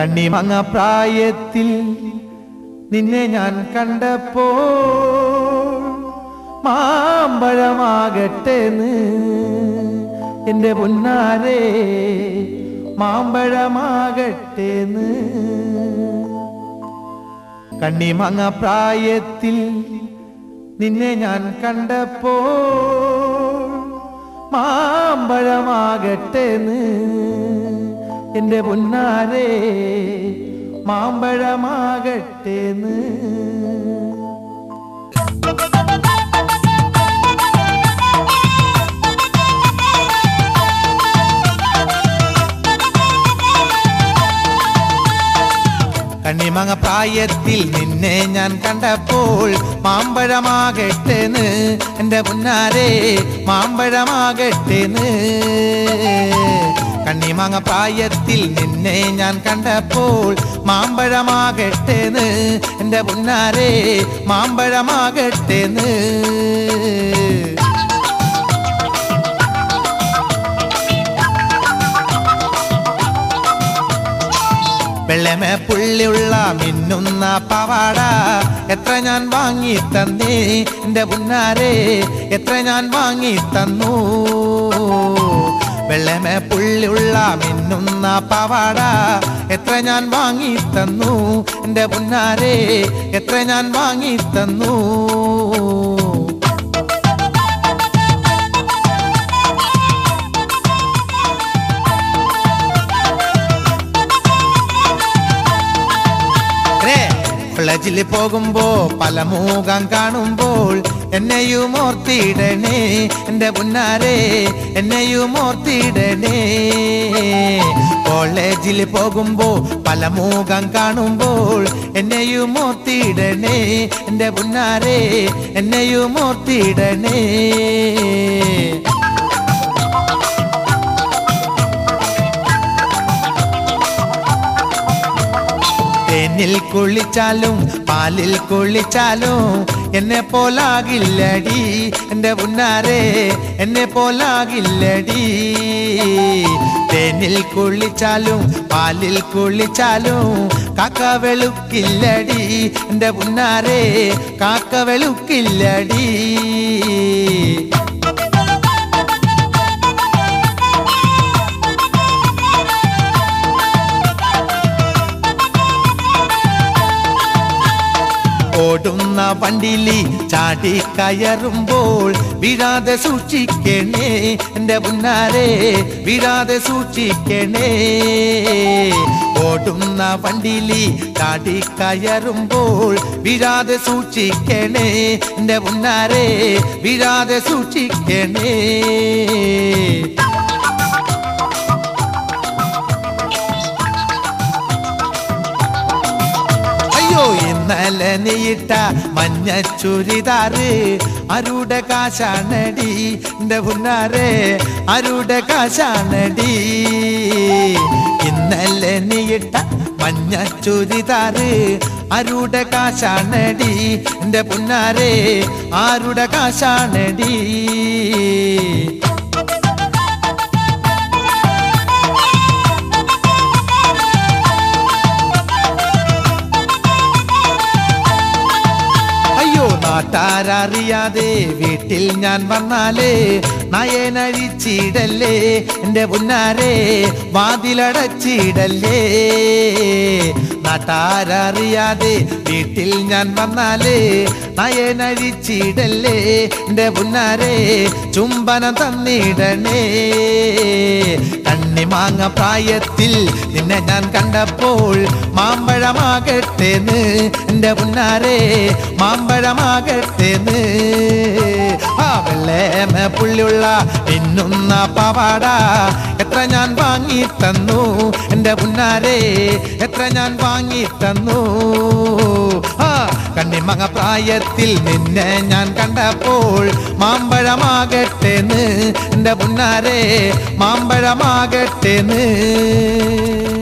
കണ്ണിമങ്ങ പ്രായത്തിൽ നിന്നെ ഞാൻ കണ്ടപ്പോ മാമ്പഴമാകട്ടെന്ന് എന്റെ പൊന്നാരേ മാമ്പഴമാകട്ടേന്ന് കണ്ണിമങ്ങ പ്രായത്തിൽ നിന്നെ ഞാൻ കണ്ടപ്പോ മാമ്പഴമാകട്ടേന്ന് എന്റെ പൊന്നാരേ മാമ്പഴമാകട്ടേന്ന് കണ്ണിമങ്ങ പ്രായത്തിൽ നിന്നെ ഞാൻ കണ്ടപ്പോൾ മാമ്പഴമാകട്ടേന്ന് എന്റെ പുന്നാരെ മാമ്പഴമാകട്ടേന്ന് കണ്ണിമങ്ങ പ്രായത്തിൽ നിന്നെ ഞാൻ കണ്ടപ്പോൾ മാമ്പഴമാകട്ടേന്ന് എന്റെ പുന്നാരെ മാമ്പഴമാകട്ടേന്ന് വെള്ളമേ പുള്ളിയുള്ള മിന്നുന്ന പവാട എത്ര ഞാൻ വാങ്ങി തന്നേ എന്റെ പുന്നാരെ എത്ര ഞാൻ വാങ്ങി തന്നു വെള്ളമേ പുള്ളിയുള്ള മിന്നുന്ന പവാട എത്ര ഞാൻ വാങ്ങി തന്നു എന്റെ പുന്നാരെ എത്ര ഞാൻ വാങ്ങി തന്നു കോളേജിൽ പോകുമ്പോ പല മുഖം കാണുമ്പോൾ എന്നെയും ഓർത്തിടണേ എന്റെ പുന്നാരെ എന്നെയും ഓർത്തിടണേ കോളേജിൽ പോകുമ്പോ പല മുഖം കാണുമ്പോൾ എന്നെയും ഓർത്തിടണേ എന്റെ പുന്നാരെ എന്നെയും ഓർത്തിടണേ തേനിൽ കുളിച്ചാലും പാലിൽ കുളിച്ചാലും എന്നെ പോലാകില്ലടി എന്റെ പുന്നാരെ എന്നെ പോലാകില്ലടി തേനിൽ കുളിച്ചാലും പാലിൽ കുളിച്ചാലും കാക്ക വെളുക്കില്ലടി എന്റെ പുന്നാരെ കാക്ക വെളുക്കില്ലടി ഓടുന്ന വണ്ടിലി ചാടി കയറുമ്പോൾ വീഴാതെ സൂക്ഷിക്കണേ എന്റെ പുന്നാരെ വീഴാതെ സൂക്ഷിക്കണേ ഓടുന്ന വണ്ടിലി ചാടി കയറുമ്പോൾ വീഴാതെ സൂക്ഷിക്കണേ എന്റെ പുന്നാരെ വീഴാതെ സൂക്ഷിക്കണേ അയ്യോ ഇന്നലെ നീയിട്ട മഞ്ഞ ചുരിദാറ് അരുടെ കാശാണടി എന്റെ പുന്നാരെ അരുടെ കാശാണടി ഇന്നലെ നീയിട്ട മഞ്ഞ ചുരിദാറ് അരുടെ കാശാണടി എന്റെ പുന്നാരെ ആരുടെ കാശാണടി അയ്യോ നാട്ടാരറിയാതെ വീട്ടിൽ ഞാൻ വന്നാലേ നയനഴിച്ചിടല്ലേ എന്റെ പുന്നാരെ വാതിലടച്ചിടല്ലേ നാട്ടാരറിയാതെ വീട്ടിൽ ഞാൻ വന്നാലേ നയനഴിച്ചിടല്ലേ എന്റെ പുന്നാരെ ചുംബനം തന്നിടണേ കണ്ണിമാങ്ങ പ്രായത്തിൽ നിന്നെ ഞാൻ കണ്ടപ്പോൾ മാമ്പഴമാകട്ടേന്ന് എന്റെ പുന്നാരെ മാമ്പഴമാകട്ടേന്ന് ആ വെള്ളേമ പുള്ളിയുള്ള പിന്നുന്ന പവാട എത്ര ഞാൻ വാങ്ങി തന്നു എന്റെ പുന്നാരെ എത്ര ഞാൻ വാങ്ങി തന്നു ആ കണ്ണിമങ്ങ പ്രായത്തിൽ നിന്നെ ഞാൻ കണ്ടപ്പോൾ മാമ്പഴമാകട്ടേന്ന് എന്റെ പുന്നാരെ മാമ്പഴമാകട്ടേന്ന്